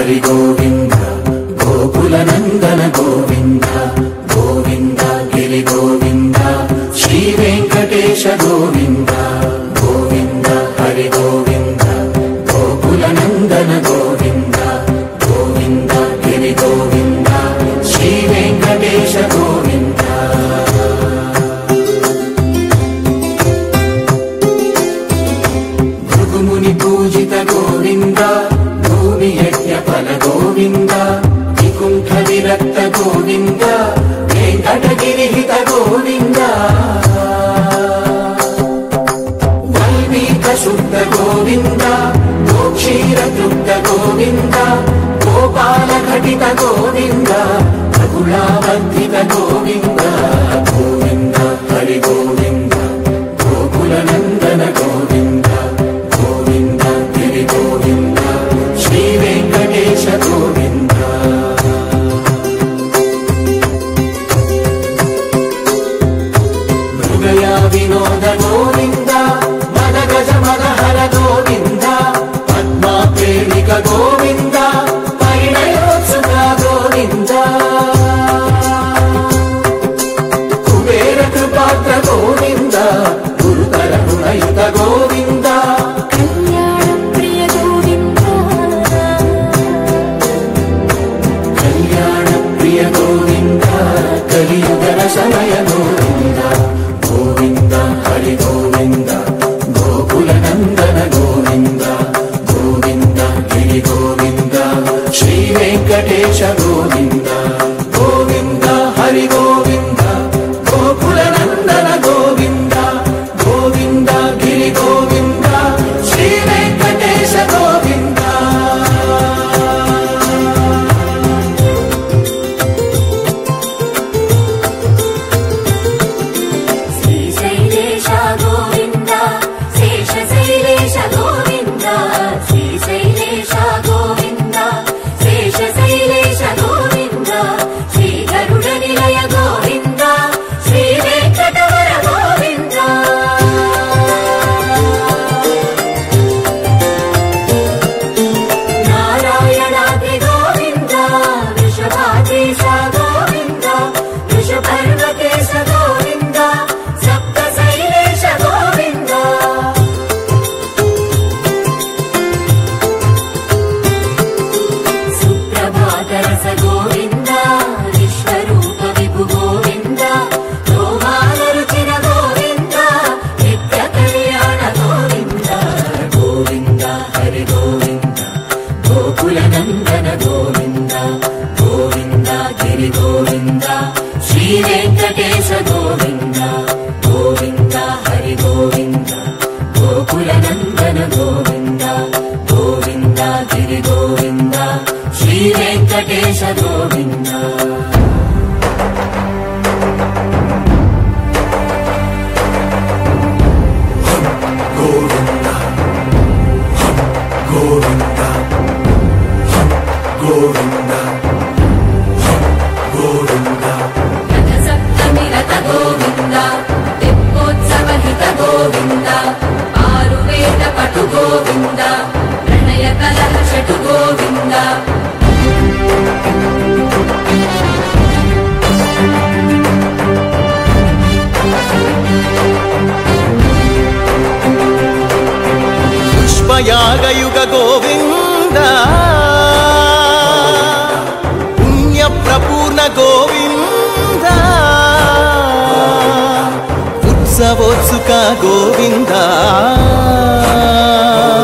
హరి గోవింద గోకుల నందన గోవింద గోవింద గిరి గోవింద శ్రీ వెంకటేశ గోవింద గోవింద హరి గోవింద గోకుల నందన గోవింద గోవింద గిరి గోవింద శ్రీ వెంకటేశ గోవింద భృగుముని పూజిత గోవింద భూమి యజ్ఞ ఫల గోవింద వికుంఠ విరక్త గోవింద వెంకటగిరిహిత గోవింద వల్మీక శుద్ధ గోవింద గోక్షీర తృప్త గోవింద గోపాల ఘటిత గోవింద రఘుళావర్ధిత గోవింద గోవింద హరి గోవింద గోకుల నందన గోవింద గోవింద గిరి గోవింద శ్రీ వెంకటేశ గోవింద మృగయా వినోద గోవింద మద గజ మదహర గోవింద పద్మా ప్రేమిక గోవింద పరిణయోత్సుక గోవింద కుబేర కృపాత్ర గోవింద గురుతర గుణయుత గోవింద కళ్యాణ ప్రియ గోవింద కళ్యాణ ప్రియ గోవింద కలియుగ సమయ గోవింద గోవింద హరి గోవింద గోకుల నందన గోవింద గోవింద గిరి గోవింద శ్రీ వెంకటేశ గోవింద గోవింద హరి గోవింద గోకుల నందన గోవింద గోవింద గిరి గోవింద శ్రీ వెంకటేశ గోవింద శ్రీశైలేశ గోవింద శేషశైలేశ గోవింద శ్రీశైలేశ గోవింద శేషశైలేశ గోవింద శ్రీ గరుడ నిలయ గోవింద శ్రీ వెంకటవర గోవింద నారాయణాద్రి గోవింద వృషభాద్రీశ గోవింద వృషపర్వతేశ గోవింద సప్త శైలేశ గోవింద సుప్రభాతరస గోవింద విశ్వరూప విభు గోవింద లోమాల రుచిర గోవింద నిత్య కళ్యాణ గోవింద గోవింద హరి గోవింద గోకుల నందన గోవింద గోవింద గిరి గోవింద శ్రీ వెంకటేశ గోవింద గోవింద హరి గోవింద గోకుల నందన గోవింద గోవింద గిరి గోవింద శ్రీ వెంకటేశ గోవింద గోవింద గోవింద గోవింద గోవింద రథ సప్తమి రథ గోవింద తెప్పోత్సవ హిత గోవింద ఆరు వేద పటు గోవింద ప్రణయ కలహ షటు గోవింద పుష్పయాగయుగ గోవింద పుణ్య ప్రపూర్ణ గోవింద ఉత్సవోత్సుక గోవింద